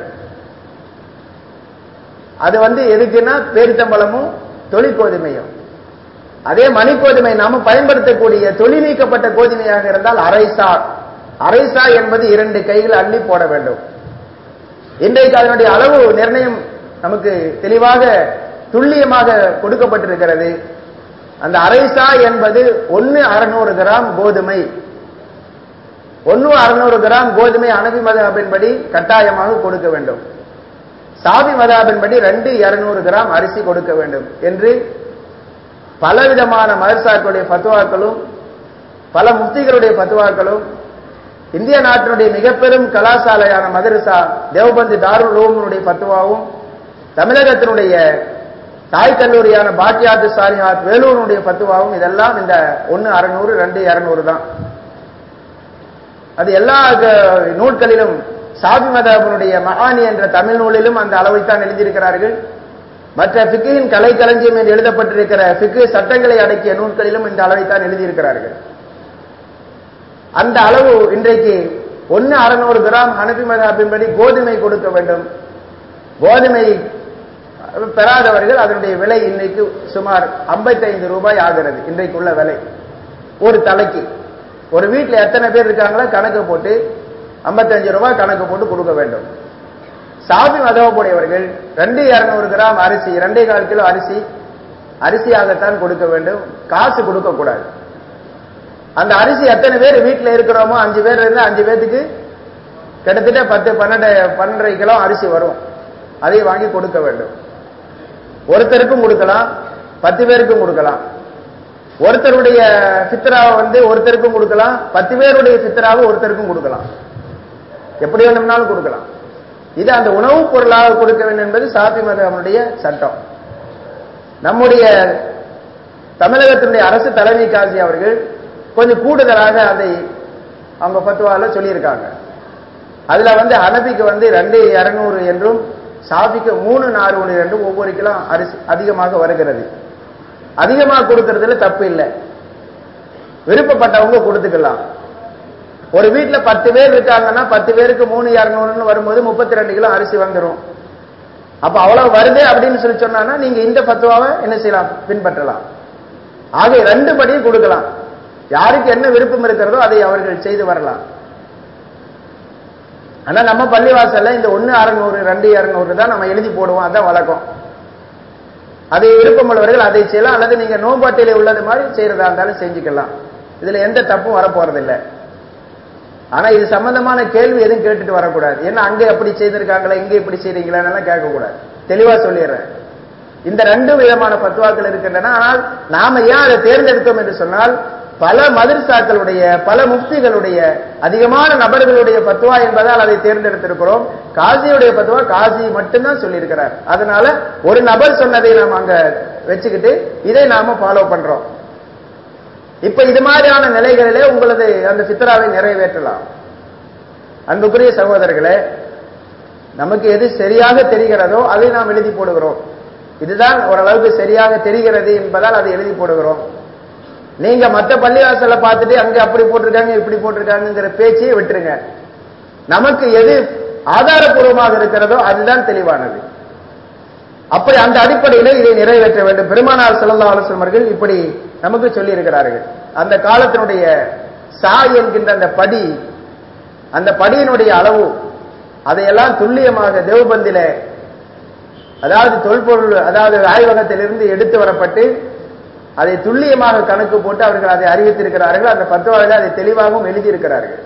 Speaker 1: அது வந்து எதுக்குன்னா பேரித்தம்பளமும் தொழிற்கோதுமையும் அதே மணிக்கோதுமை நாம பயன்படுத்தக்கூடிய தொழில் நீக்கப்பட்ட கோதுமையாக இருந்தால் அரைசா அரைசா என்பது இரண்டு கைகள் அள்ளி போட வேண்டும் இன்றைக்கு அதனுடைய அளவு நிர்ணயம் நமக்கு தெளிவாக துல்லியமாக கொடுக்கப்பட்டிருக்கிறது அந்த அரைசா என்பது ஒன்னு அறுநூறு கிராம் கோதுமை ஒன்னு அறுநூறு கிராம் கோதுமை அனபி மதாபின்படி கட்டாயமாக கொடுக்க வேண்டும் சாபி மதாபின்படி ரெண்டு இருநூறு கிராம் அரிசி கொடுக்க வேண்டும் என்று பலவிதமான மதர்சாக்களுடைய பத்துவாக்களும் பல முஃப்திகளுடைய பத்துவாக்களும் இந்திய நாட்டினுடைய மிக பெரும் கலாசாலையான மதரசா தேவபந்து தாருல் உலூமுடைய பத்துவாவும் தமிழகத்தினுடைய தாய் கல்லூரியான பாக்கியாத்து சாரிஹாத் வேலூருடைய பத்துவாவும் இதெல்லாம் இந்த ஒன்னு அறுநூறு ரெண்டு இருநூறு தான் அது எல்லா நூல்களிலும் சாபி மதபனுடைய மகானி என்ற தமிழ் நூலிலும் அந்த அளவைத்தான் எழுதியிருக்கிறார்கள் மற்ற பிக்குவின் கலைக்களஞ்சியம் என்று எழுதப்பட்டிருக்கிற பிக்கு சட்டங்களை அடக்கிய நூல்களிலும் இந்த அளவைத்தான் எழுதியிருக்கிறார்கள் அந்த அளவு இன்றைக்கு ஒன்னு அறுநூறு கிராம் ஹனபி மதாபின்படி கோதுமை கொடுக்க வேண்டும் கோதுமை பெறாதவர்கள் அதனுடைய விலை இன்னைக்கு சுமார் ஐம்பத்தைந்து ரூபாய் ஆகிறது இன்றைக்கு உள்ள விலை ஒரு தலைக்கு ஒரு வீட்டில் எத்தனை பேர் இருக்காங்களோ கணக்கு போட்டு 55 ரூபாய் கணக்கு போட்டு கொடுக்க வேண்டும் சாபி மதவப்புடையவர்கள் ரெண்டு இருநூறு கிராம் அரிசி ரெண்டே கால் கிலோ அரிசி அரிசியாகத்தான் கொடுக்க வேண்டும் காசு கொடுக்க கூடாது அந்த அரிசி எத்தனை பேர் வீட்டில் இருக்கிறோமோ அஞ்சு பேர் இருந்தா அஞ்சு பேத்துக்கு கிட்டத்தட்ட பத்து பன்னெண்டு பன்னெண்டரை கிலோ அரிசி வரும் அதை வாங்கி கொடுக்க வேண்டும் ஒருத்தருக்கும் கொடுக்கலாம் பத்து பேருக்கும் கொடுக்கலாம் ஒருத்தருடைய சித்திராவை வந்து ஒருத்தருக்கும் கொடுக்கலாம் பத்து பேருடைய சித்திராவை ஒருத்தருக்கும் கொடுக்கலாம் எப்படி வேணும்னாலும் கொடுக்கலாம் இது அந்த உணவுப் பொருளாக கொடுக்க வேண்டும் என்பது சாபி மதவனுடைய சட்டம் நம்முடைய தமிழகத்தினுடைய அரசு தலைமை காசி அவர்கள் கொஞ்சம் கூடுதலாக அதை அவங்க பத்துவால சொல்லியிருக்காங்க அதுல வந்து ஹனபிக்கு வந்து ரெண்டு இருநூறு என்றும் சாபிக்கு மூணு நானூறு என்றும் ஒவ்வொரு கிலோ அரிசி அதிகமாக வருகிறது அதிகமாக கொடுக்கறதுல தப்பு இல்லை விருப்பப்பட்டவங்க கொடுத்துக்கலாம் ஒரு வீட்டுல பத்து பேர் இருக்காங்கன்னா பத்து பேருக்கு மூணு இரநூறுன்னு வரும்போது முப்பத்தி ரெண்டு கிலோ அரிசி வந்துடும் அப்ப அவ்வளவு வருது அப்படின்னு சொல்லி சொன்னா நீங்க இந்த பத்துவாவை என்ன செய்யலாம் பின்பற்றலாம் ஆக ரெண்டு படியும் கொடுக்கலாம் யாருக்கு என்ன விருப்பம் இருக்கிறதோ அதை அவர்கள் செய்து வரலாம் ஆனா நம்ம பள்ளிவாசல்ல இந்த ஒன்னு அறநூறு ரெண்டு இரநூறு தான் நம்ம எழுதி போடுவோம் அதான் வழக்கம் அதை விருப்பமுள்ளவர்கள் அதை செய்யலாம் அல்லது நீங்க நோம்பாட்டிலே உள்ளது மாதிரி செய்யறதா இருந்தாலும் செஞ்சுக்கலாம் இதுல எந்த தப்பும் வரப்போறதில்லை ஆனா இது சம்பந்தமான கேள்வி எதுவும் கேட்டுட்டு வரக்கூடாது ஏன்னா அங்க எப்படி செய்திருக்காங்களா இங்க இப்படி செய்றீங்களான்னு கேட்கக்கூடாது தெளிவா சொல்லிடுறேன் இந்த ரெண்டு விதமான பத்துவாக்கள் இருக்கின்றன ஆனால் நாம ஏன் அதை தேர்ந்தெடுத்தோம் என்று சொன்னால் பல மதர்சாக்களுடைய பல முக்திகளுடைய அதிகமான நபர்களுடைய பத்துவா என்பதால் அதை தேர்ந்தெடுத்திருக்கிறோம் காசியுடைய பத்துவா காசி மட்டும்தான் சொல்லியிருக்கிறார் அதனால ஒரு நபர் சொன்னதை நாம் அங்க வச்சுக்கிட்டு இதை நாம ஃபாலோ பண்றோம் இப்ப இது மாதிரியான நிலைகளிலே உங்களது அந்த சித்தராவை நிறைவேற்றலாம் அன்புக்குரிய சகோதரர்களே நமக்கு எது சரியாக தெரிகிறதோ அதை நாம் எழுதி போடுகிறோம் இதுதான் ஓரளவுக்கு சரியாக தெரிகிறது என்பதால் அதை எழுதி போடுகிறோம் நீங்க மத்த பள்ளிவாசல பார்த்துட்டு அங்க அப்படி போட்டிருக்காங்க இப்படி போட்டிருக்காங்கிற பேச்சையே விட்டுருங்க நமக்கு எது ஆதாரபூர்வமாக இருக்கிறதோ அதுதான் தெளிவானது அப்படி அந்த அடிப்படையில இதை நிறைவேற்ற வேண்டும் பெருமானார் செல்லல்லா அவர்கள் இப்படி நமக்கு சொல்லி இருக்கிறார்கள் அந்த காலத்தினுடைய சா என்கின்ற அந்த படி அந்த படியினுடைய அளவு அதையெல்லாம் துல்லியமாக தேவபந்தில அதாவது தொல்பொருள் அதாவது ஆய்வகத்திலிருந்து எடுத்து வரப்பட்டு அதை துல்லியமாக கணக்கு போட்டு அவர்கள் அதை அறிவித்திருக்கிறார்கள் அந்த பத்துவாவில் அதை தெளிவாகவும் எழுதியிருக்கிறார்கள்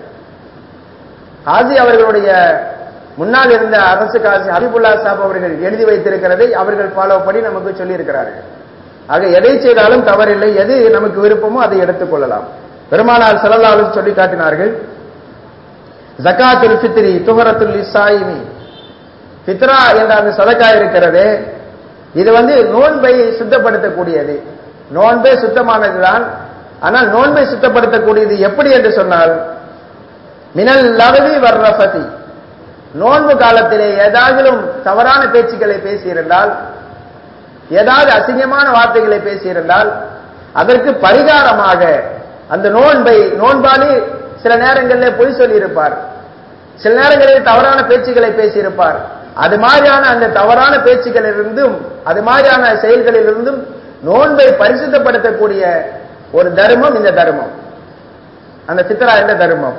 Speaker 1: காசி அவர்களுடைய முன்னால் இருந்த அரசு காசி ஹபிபுல்லா சாப் அவர்கள் எழுதி வைத்திருக்கிறதை அவர்கள் ஃபாலோ பண்ணி நமக்கு சொல்லியிருக்கிறார்கள் ஆக எதை செய்தாலும் தவறில்லை எது நமக்கு விருப்பமோ அதை எடுத்துக்கொள்ளலாம் பெருமானார் செல்லல்லாலும் சொல்லி காட்டினார்கள் ஜக்காத்துல் ஃபித்ரி துஹரத்துல் இசாயிமி ஃபித்ரா என்ற அந்த சதக்கா இருக்கிறது இது வந்து நோன்பை சுத்தப்படுத்தக்கூடியது நோன்பே சுத்தமானதுதான் ஆனால் நோன்பை சுத்தப்படுத்தக்கூடியது எப்படி என்று சொன்னால் மினல் லவதி வர்ரஃபதி நோன்பு காலத்திலே ஏதாகிலும் தவறான பேச்சுக்களை பேசியிருந்தால் ஏதாவது அசிங்கமான வார்த்தைகளை பேசியிருந்தால் அதற்கு பரிகாரமாக அந்த நோன்பை நோன்பாளி சில நேரங்களில் பொய் சொல்லியிருப்பார் சில நேரங்களில் தவறான பேச்சுக்களை பேசியிருப்பார் அது மாதிரியான அந்த தவறான பேச்சுக்களிலிருந்தும் அது மாதிரியான செயல்களிலிருந்தும் நோன்பை பரிசுத்தப்படுத்தக்கூடிய ஒரு தர்மம் இந்த தர்மம் அந்த சித்தரா என்ற தர்மம்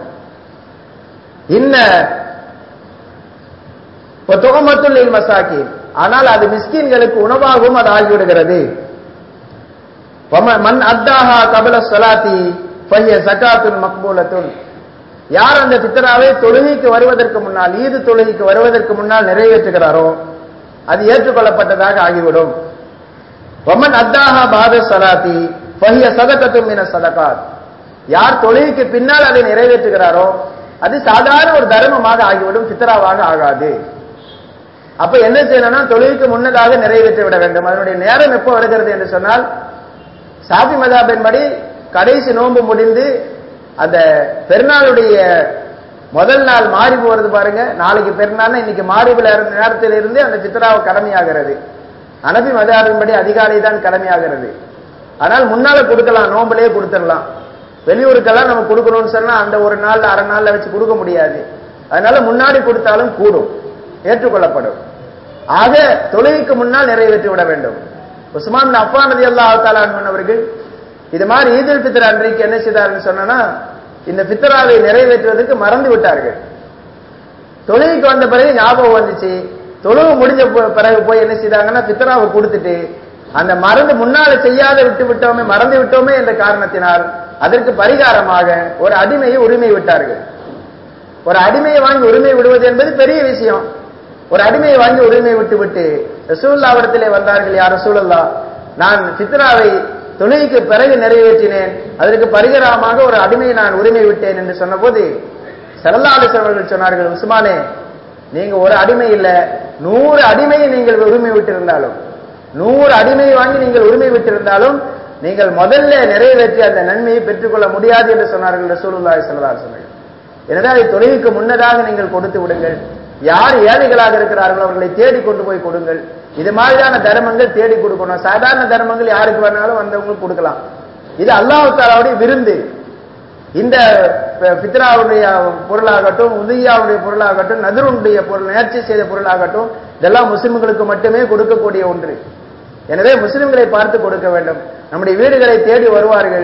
Speaker 1: இன்ன தொகமத்துள்ளில் மசாக்கி ஆனால் அது மிஸ்கின்களுக்கு உணவாகவும் அது ஆகிவிடுகிறது மண் அத்தாஹா கபல சொலாத்தி பைய சகாத்துன் மக்பூலத்துன் யார் அந்த சித்தராவை தொழுகைக்கு வருவதற்கு முன்னால் ஈது தொழுகைக்கு வருவதற்கு முன்னால் நிறைவேற்றுகிறாரோ அது ஏற்றுக்கொள்ளப்பட்டதாக ஆகிவிடும் ஒமன் அத்தாஹா பாத சலாத்தி பஹிய சதகத்தும் என சதகாத் யார் தொழுகைக்கு பின்னால் அதை நிறைவேற்றுகிறாரோ அது சாதாரண ஒரு தர்மமாக ஆகிவிடும் சித்தராவாக ஆகாது அப்ப என்ன செய்யணும்னா தொழுகைக்கு முன்னதாக நிறைவேற்றி விட வேண்டும் அதனுடைய நேரம் எப்போ வருகிறது என்று சொன்னால் சாபி மதாபின்படி கடைசி நோன்பு முடிந்து அந்த பெருநாளுடைய முதல் நாள் மாறி போறது பாருங்க நாளைக்கு பெருநாள் இன்னைக்கு மாறிபுல இருந்த நேரத்தில் இருந்து அந்த சித்ராவை கடமையாகிறது அனபி மதாபின்படி அதிகாலை தான் கடமையாகிறது ஆனால் முன்னால கொடுக்கலாம் நோம்புலயே கொடுத்துடலாம் வெளியூருக்கெல்லாம் நம்ம கொடுக்கணும்னு சொன்னா அந்த ஒரு நாள் அரை நாள்ல வச்சு கொடுக்க முடியாது அதனால முன்னாடி கொடுத்தாலும் கூடும் ஏற்றுக்கொள்ளப்படும் ஆக தொழுகைக்கு முன்னால் நிறைவேற்றி விட வேண்டும் உஸ்மான் அப்பான் ரதி அல்லா அவர்கள் இது மாதிரி ஈதுல் பித்ர் அன்றைக்கு என்ன செய்தார்னு சொன்னா இந்த பித்ராவை நிறைவேற்றுவதற்கு மறந்து விட்டார்கள் தொழுகைக்கு வந்த பிறகு ஞாபகம் வந்துச்சு தொழுவு முடிஞ்ச ப- பிறகு போய் என்ன செய்தாங்கன்னா பித்ராவை கொடுத்துட்டு அந்த மறந்து முன்னால செய்யாத விட்டு விட்டோமே மறந்து விட்டோமே என்ற காரணத்தினால் அதற்கு பரிகாரமாக ஒரு அடிமையை உரிமை விட்டார்கள் ஒரு அடிமையை வாங்கி உரிமை விடுவது என்பது பெரிய விஷயம் ஒரு அடிமையை வாங்கி உரிமை விட்டு விட்டு ரசூல்லாவிடத்திலே வந்தார்கள் யார் ரசூலல்லா நான் ஃபித்ராவை தொழுகைக்கு பிறகு நிறைவேற்றினேன் அதற்கு பரிகாரமாக ஒரு அடிமையை நான் உரிமை விட்டேன் என்று சொன்னபோது சல்லா அலிஸ்லாம் அவர்கள் சொன்னார்கள் உஸ்மானே நீங்க ஒரு அடிமை இல்ல நூறு அடிமையை நீங்கள் உரிமை விட்டிருந்தாலும் நூறு அடிமையை வாங்கி நீங்கள் உரிமை விட்டிருந்தாலும் நீங்கள் முதல்ல நிறைவேற்றி அந்த நன்மையை பெற்றுக்கொள்ள முடியாது என்று சொன்னார்கள் ரசூலுல்லாஹி ஸல்லல்லாஹு அலைஹி வஸல்லம் எனவே அதை தொழுகைக்கு முன்னதாக நீங்கள் கொடுத்து விடுங்கள் யார் ஏழைகளாக இருக்கிறார்களோ அவர்களை தேடி கொண்டு போய் கொடுங்கள் இது மாதிரியான தர்மங்கள் தேடி கொடுக்கணும் சாதாரண தர்மங்கள் யாருக்கு வேணாலும் வந்தவங்களுக்கு கொடுக்கலாம் இது அல்லாஹ் தாலாவுடைய விருந்து இந்த ப- பித்ராவுடைய பொருளாகட்டும் உதயாவுடைய பொருளாகட்டும் நதுருடைய பொருள் நேர்ச்சி செய்த பொருளாகட்டும் இதெல்லாம் முஸ்லிம்களுக்கு மட்டுமே கொடுக்கக்கூடிய ஒன்று எனவே முஸ்லிம்களை பார்த்து கொடுக்க வேண்டும் நம்முடைய வீடுகளை தேடி வருவார்கள்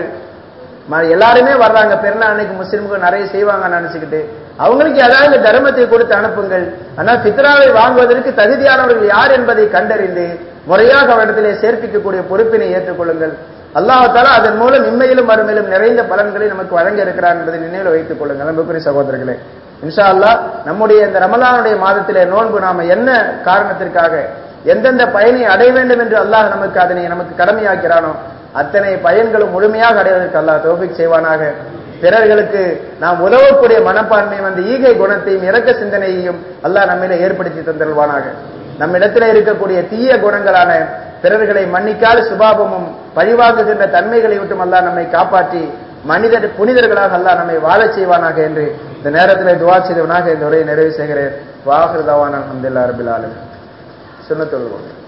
Speaker 1: ம- எல்லாருமே வர்றாங்க பெருநாள் அன்னைக்கு முஸ்லிம்கள் நிறைய செய்வாங்கன்னு நினைச்சுக்கிட்டு அவங்களுக்கு ஏதாவது தர்மத்தை கொடுத்து அனுப்புங்கள் ஆனால் பித்ராவை வாங்குவதற்கு தகுதியானவர்கள் யார் என்பதை கண்டறிந்து முறையாக அவரிடத்திலே சேர்ப்பிக்கக்கூடிய பொறுப்பினை ஏற்றுக்கொள்ளுங்கள் அல்லாஹால அதன் மூலம் இம்மையிலும் மறுமையிலும் நிறைந்த பலன்களை நமக்கு வழங்க இருக்கிறார் என்பதை நினைவில் வைத்துக் கொள்ளுங்கள் அன்புக்குரிய சகோதரர்களே இன்ஷா அல்லாஹ் நம்முடைய இந்த ரமலானுடைய மாதத்திலே நோன்பு நாம என்ன காரணத்திற்காக எந்தெந்த பயனை அடைய வேண்டும் என்று அல்லாஹ் நமக்கு அதனை நமக்கு கடமையாக்கிறானோ அத்தனை பயன்களும் முழுமையாக அடைவதற்கு அல்லாஹ் தௌபிக் செய்வானாக பிறர்களுக்கு நாம் உதவக்கூடிய மனப்பான்மையும் அந்த ஈகை குணத்தையும் இரக்க சிந்தனையையும் அல்லாஹ் நம்மில ஏற்படுத்தி தந்தருள்வானாக நம்மிடத்தில் இருக்கக்கூடிய தீய குணங்களான பிறர்களை மன்னிக்காத சுபாவமும் பழிவாங்குகின்ற தன்மைகளை விட்டும் அல்லாஹ் நம்மை காப்பாற்றி மனிதர் புனிதர்களாக அல்லாஹ் நம்மை வாழச் செய்வானாக என்று இந்த நேரத்தில் துவா செய்தவனாக இந்த உரையை நிறைவு செய்கிறேன் வாஹிருதாவான அஹமதுல்லா ரபில் ஆலமீன் சுன்னத்துல்